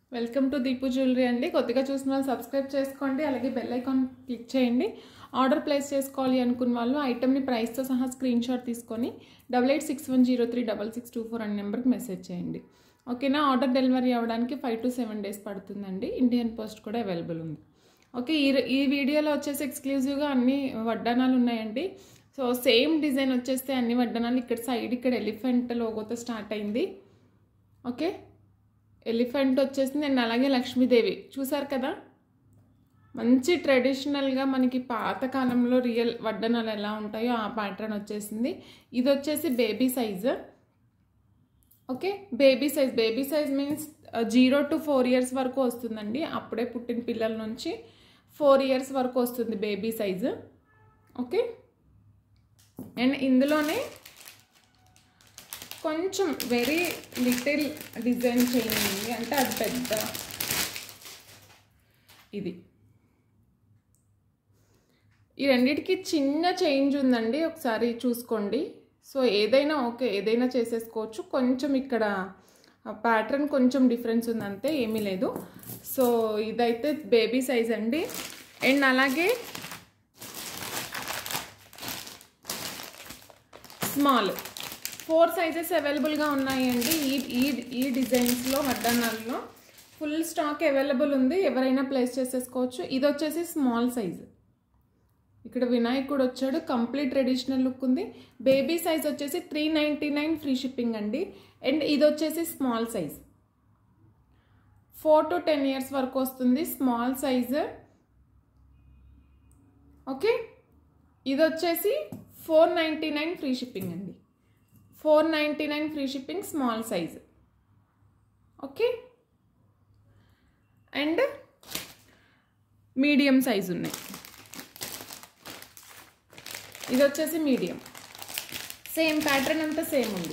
welcome to Deepu jewellery అండి కొద్దిగా చూసిన వాళ్ళు సబ్స్క్రైబ్ చేసుకోండి అలాగే బెల్ ఐకాన్ క్లిక్ చేయండి ఆర్డర్ ప్లేస్ చేసుకోవాలి అనుకున్న వాళ్ళు ఐటమ్ని ప్రైస్తో సహా స్క్రీన్ షాట్ తీసుకొని double eight six one zero three double six two four అనే నెంబర్కి మెసేజ్ చేయండి ఓకేనా ఆర్డర్ డెలివరీ అవ్వడానికి ఫైవ్ టు సెవెన్ డేస్ పడుతుందండి ఇండియన్ పోస్ట్ కూడా అవైలబుల్ ఉంది ఓకే ఈ ఈ వీడియోలో వచ్చేసి ఎక్స్క్లూజివ్గా అన్ని వడ్డానాలు ఉన్నాయండి సో సేమ్ డిజైన్ వచ్చేస్తే అన్ని వడ్డానాలు ఇక్కడ సైడ్ ఇక్కడ ఎలిఫెంట్ లోగోతో స్టార్ట్ అయింది ఓకే ఎలిఫెంట్ వచ్చేసింది అండ్ అలాగే లక్ష్మీదేవి చూసారు కదా మంచి ట్రెడిషనల్గా మనకి పాతకాలంలో రియల్ వడ్డనాలు ఎలా ఉంటాయో ఆ ప్యాటర్న్ వచ్చేసింది ఇది వచ్చేసి baby size okay baby size baby size means zero to four years వరకు వస్తుందండి అప్పుడే పుట్టిన పిల్లల నుంచి ఫోర్ ఇయర్స్ వరకు వస్తుంది బేబీ సైజు ఓకే అండ్ ఇందులోనే కొంచెం వెరీ లిటిల్ డిజైన్ చేయండి అంటే అది పెద్ద ఇది ఈ రెండింటికి చిన్న చేంజ్ ఉందండి ఒకసారి చూసుకోండి సో ఏదైనా ఓకే ఏదైనా చేసేసుకోవచ్చు కొంచెం ఇక్కడ ప్యాటర్న్ కొంచెం డిఫరెన్స్ ఉందంతే ఏమీ లేదు సో ఇదైతే బేబీ సైజ్ అండి అండ్ అలాగే స్మాల్ ఫోర్ సైజెస్ అవైలబుల్గా ఉన్నాయండి ఈ ఈ ఈ డిజైన్స్లో వడ్డానాల్లో ఫుల్ స్టాక్ అవైలబుల్ ఉంది ఎవరైనా ప్లేస్ చేసేసుకోవచ్చు ఇది వచ్చేసి స్మాల్ సైజ్ ఇక్కడ వినాయకుడు వచ్చాడు కంప్లీట్ ట్రెడిషనల్ లుక్ ఉంది బేబీ సైజ్ వచ్చేసి three ninety nine free shipping అండి అండ్ ఇది వచ్చేసి small size four to ten years వరకు వస్తుంది స్మాల్ సైజ్ ఓకే ఇది వచ్చేసి four ninety nine free shipping అండి four ninety nine free shipping small size okay and medium size ఉన్నాయి ఇది వచ్చేసి మీడియం సేమ్ ప్యాటర్న్ అంతా సేమ్ ఉంది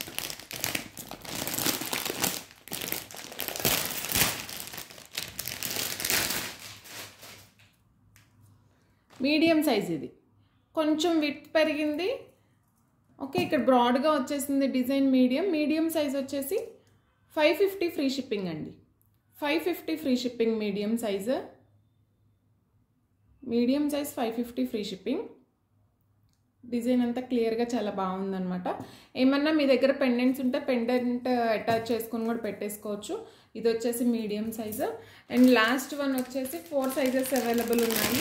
మీడియం సైజ్ ఇది కొంచెం విత్ పెరిగింది ఓకే ఇక్కడ బ్రాడ్గా వచ్చేసింది డిజైన్ మీడియం మీడియం సైజ్ వచ్చేసి ఫైవ్ ఫిఫ్టీ ఫ్రీ షిప్పింగ్ అండి five fifty free shipping medium size medium size five fifty free shipping design అంతా క్లియర్గా చాలా బాగుందనమాట ఏమన్నా మీ దగ్గర పెండెంట్స్ ఉంటే పెండెంట్ అటాచ్ చేసుకొని కూడా పెట్టేసుకోవచ్చు ఇది వచ్చేసి medium size and last one వచ్చేసి ఫోర్ సైజెస్ అవైలబుల్ ఉన్నాయి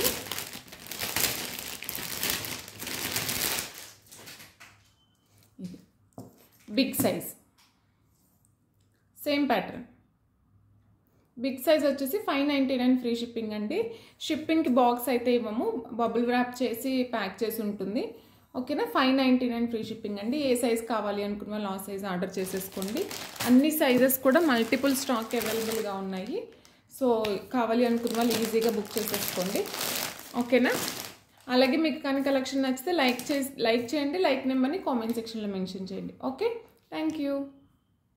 ఇది big size same pattern big size వచ్చేసి five ninety nine free shipping అండి షిప్పింగ్కి బాక్స్ అయితే ఇవ్వము బబుల్ ర్యాప్ చేసి ప్యాక్ చేసి ఉంటుంది ఓకేనా five ninety nine free shipping అండి ఏ సైజ్ కావాలి అనుకున్న వాళ్ళు ఆ సైజ్ ఆర్డర్ చేసేసుకోండి అన్ని సైజెస్ కూడా మల్టిపుల్ స్టాక్ అవైలబుల్గా ఉన్నాయి సో కావాలి అనుకున్న వాళ్ళు ఈజీగా బుక్ చేసేసుకోండి ఓకేనా అలాగే మీకు కానీ కలెక్షన్ నచ్చితే లైక్ చేసి లైక్ చేయండి లైక్ నెంబర్ని కామెంట్ సెక్షన్లో మెన్షన్ చేయండి ఓకే థ్యాంక్ యూ